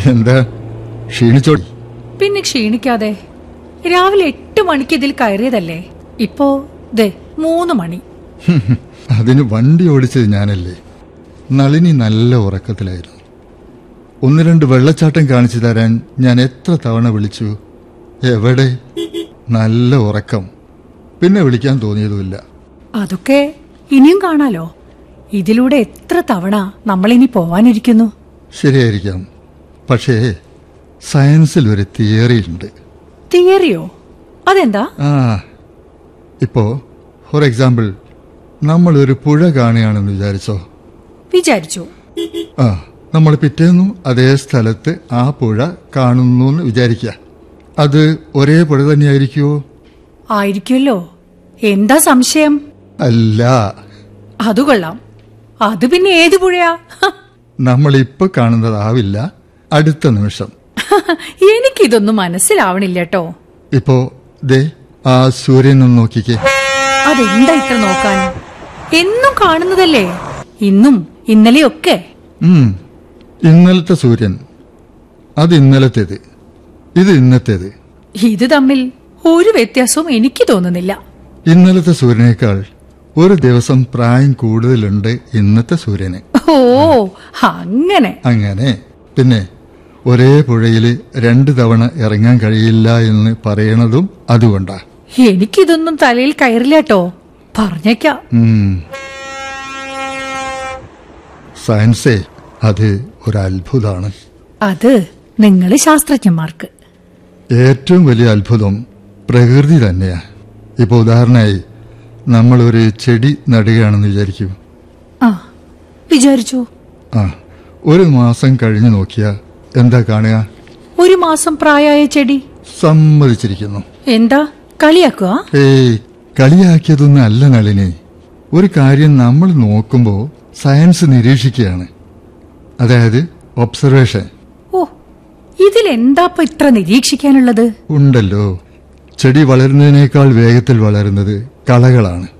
എന്താ ക്ഷീണിച്ചോ പിന്നെ ക്ഷീണിക്കാതെ രാവിലെ എട്ട് മണിക്ക് ഇതിൽ കയറിയതല്ലേ ഇപ്പോ ദേ മൂന്ന് മണി അതിന് വണ്ടി ഓടിച്ചത് ഞാനല്ലേ നളിനി നല്ല ഉറക്കത്തിലായിരുന്നു ഒന്ന് രണ്ട് വെള്ളച്ചാട്ടം കാണിച്ചു തരാൻ ഞാൻ എത്ര തവണ വിളിച്ചു എവിടെ നല്ല ഉറക്കം പിന്നെ വിളിക്കാൻ തോന്നിയതുമില്ല അതൊക്കെ ഇനിയും കാണാലോ ഇതിലൂടെ എത്ര തവണ നമ്മളിനി പോവാനിരിക്കുന്നു ശരിയായിരിക്കാം പക്ഷേ സയൻസിൽ ഒരു തിയറിയുണ്ട് തിയറിയോ അതെന്താ ആ ഇപ്പോ ഫോർ എക്സാമ്പിൾ നമ്മൾ ഒരു പുഴ കാണുകയാണെന്ന് വിചാരിച്ചോ വിചാരിച്ചു ആ നമ്മൾ പിറ്റേന്നും അതേ സ്ഥലത്ത് ആ പുഴ കാണുന്നു എന്ന് വിചാരിക്കുക അത് ഒരേ പുഴ തന്നെയായിരിക്കുമോ ആയിരിക്കുമല്ലോ എന്താ സംശയം അല്ല അത് കൊള്ളാം അത് പിന്നെ ഏത് പുഴയാ ഹ, നമ്മൾ ഇപ്പൊ കാണുന്നതാവില്ല അടുത്ത നിമിഷം എനിക്കിതൊന്നും മനസ്സിലാവണില്ല കേട്ടോ ഇപ്പോ ദേ ആ സൂര്യനൊന്ന് നോക്കിക്കേ അതെന്താ ഇത്ര നോക്കാൻ എന്നും കാണുന്നതല്ലേ ഇന്നും ഇന്നലെയൊക്കെ ഉം ഇന്നലത്തെ സൂര്യൻ അത് ഇന്നലത്തേത് ഇത് ഇന്നത്തേത് ഇത് തമ്മിൽ ഒരു വ്യത്യാസവും എനിക്ക് തോന്നുന്നില്ല ഇന്നലത്തെ സൂര്യനേക്കാൾ ഒരു ദിവസം പ്രായം കൂടുതലുണ്ട് ഇന്നത്തെ സൂര്യന് ഓ അങ്ങനെ അങ്ങനെ പിന്നെ ഒരേ പുഴയിൽ രണ്ട് തവണ ഇറങ്ങാൻ കഴിയില്ല എന്ന് പറയണതും അതുകൊണ്ടാ എനിക്കിതൊന്നും തലയിൽ കയറില്ല കേട്ടോ പറഞ്ഞേക്കാം ഉം. സയൻസേ അത് ഒരു അത്ഭുതമാണ് അത് നിങ്ങള് ശാസ്ത്രജ്ഞന്മാർക്ക് ഏറ്റവും വലിയ അത്ഭുതം പ്രകൃതി തന്നെയാ ഇപ്പൊ ഉദാഹരണമായി നമ്മൾ ഒരു ചെടി നടുകയാണെന്ന് വിചാരിക്കൂ ആ വിചാരിച്ചു ആ ഒരു മാസം കഴിഞ്ഞു നോക്കിയാ എന്താ കാണുക ഒരു മാസം പ്രായമായ ചെടി സമ്മതിച്ചിരിക്കുന്നു എന്താ കളിയാക്കുക ഏയ് കളിയാക്കിയതൊന്നും അല്ല നളിനി ഒരു കാര്യം നമ്മൾ നോക്കുമ്പോൾ സയൻസ് നിരീക്ഷിക്കുകയാണ് അതായത് ഒബ്സർവേഷൻ ഓ ഇതിലെന്താപ്പ ഇത്ര നിരീക്ഷിക്കാനുള്ളത് ഉണ്ടല്ലോ ചെടി വളരുന്നതിനേക്കാൾ വേഗത്തിൽ വളരുന്നത് കളകളാണ്